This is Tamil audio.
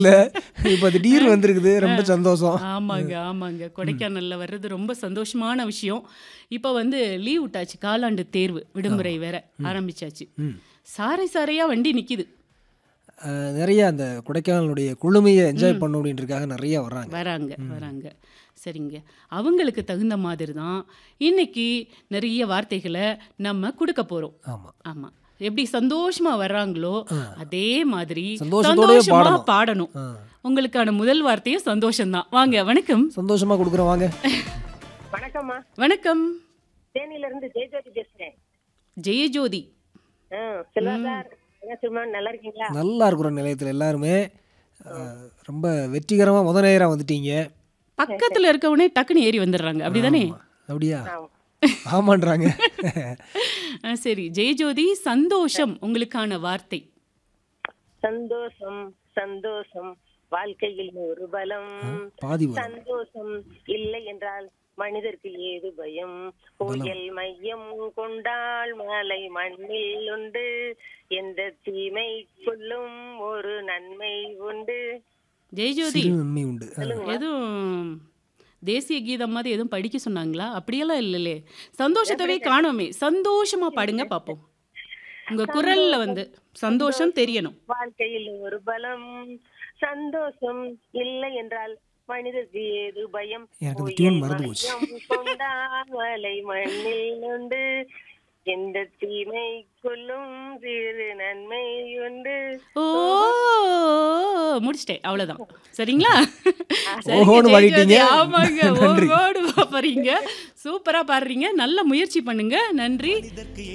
இல்ல இப்ப திடீர்னு வந்திருக்குது ரொம்ப சந்தோஷம் ஆமாங்க ஆமாங்க கொடைக்கானல்ல வர்றது ரொம்ப சந்தோஷமான விஷயம் இப்போ வந்து லீவ் விட்டாச்சு காலாண்டு தேர்வு விடுமுறை வேற ஆரம்பிச்சாச்சு சாறை சாறையா வண்டி நிக்குது அஹ், நிறைய அந்த கொடைக்கானலுடைய குளுமையை என்ஜாய் பண்ண அப்படின்றதுக்காக நிறைய வர்றாங்க வராங்க வராங்க சரிங்க அவங்களுக்கு தகுந்த மாதிரி தான் இன்னைக்கு நிறைய வார்த்தைகளை நம்ம கொடுக்க போறோம் ஆமா ஆமா எப்படி சந்தோஷமா வர்றாங்களோ அதே மாதிரி சந்தோஷத்தோடயே சந்தோஷமா பாடணும். பாடணும் ஆ. உங்களுக்கான முதல் வார்த்தையும் சந்தோஷம்தான் வாங்க வணக்கம் சந்தோஷமா கொடுக்குறோம் வாங்க வணக்கம்மா வணக்கம் தேனியில இருந்து ஜெயஜோதி பேசுறேன் ஜெயஜோதி ஆ, செல்வா சார் என்ன சும்மா நல்லா இருக்கீங்களா நல்லா இருக்கிறோம் நிலையத்தில் எல்லாருமே அஹ், ரொம்ப வெற்றிகரமா முத நேரா வந்துட்டீங்க பக்கத்துல இருக்கவனே டக்குன்னு ஏறி வந்துடுறாங்க அப்படிதானே அப்படியா ஆமா. ஆமான்றாங்க ஆ, சரி ஜெயஜோதி சந்தோஷம் உங்களுக்கான வார்த்தை சந்தோஷம் சந்தோஷம் வாழ்க்கையில் ஒரு பலம் பாதி வரும் சந்தோஷம் இல்லை என்றால் மனிதருக்கு ஏது பயம் புயல் மையம் கொண்டால் மலை மண்ணில் உண்டு எந்த தீமைக்குள்ளும் ஒரு நன்மை உண்டு ஜெயஜோதி சிறு நன்மை உண்டு அஹ், எதுவும் தேசிய கீதம் மாதிரி எதுவும் படிக்க சொன்னாங்களா அப்படியெல்லாம் இல்லைலே சந்தோஷத்தவே காணோமே சந்தோஷமா பாடுங்க பார்ப்போம் உங்க குரல்ல வந்து சந்தோஷம் தெரியணும் வாழ்க்கையில் ஒரு பலம் சந்தோஷம் இல்லை என்றால் மனிதருக்கு ஏது பயம் எனக்கு அந்த புயல் tune மறந்து போச்சு. மையம் கொண்டால் மலை மண்ணில் உண்டு எந்த தீமைக்குள்ளும் சிறு நன்மை உண்டு ஓ முடிச்சிட்டேன் அவ்வளவுதான் சரிங்களா சரிங்க, ஓஹோன்னு ஜெயஜோதி. பாடிட்டீங்க. ஆமாங்க நன்றி. ஓஹோன்னு பாடுறீங்க சூப்பரா பாடுறீங்க நல்ல முயற்சி பண்ணுங்க நன்றி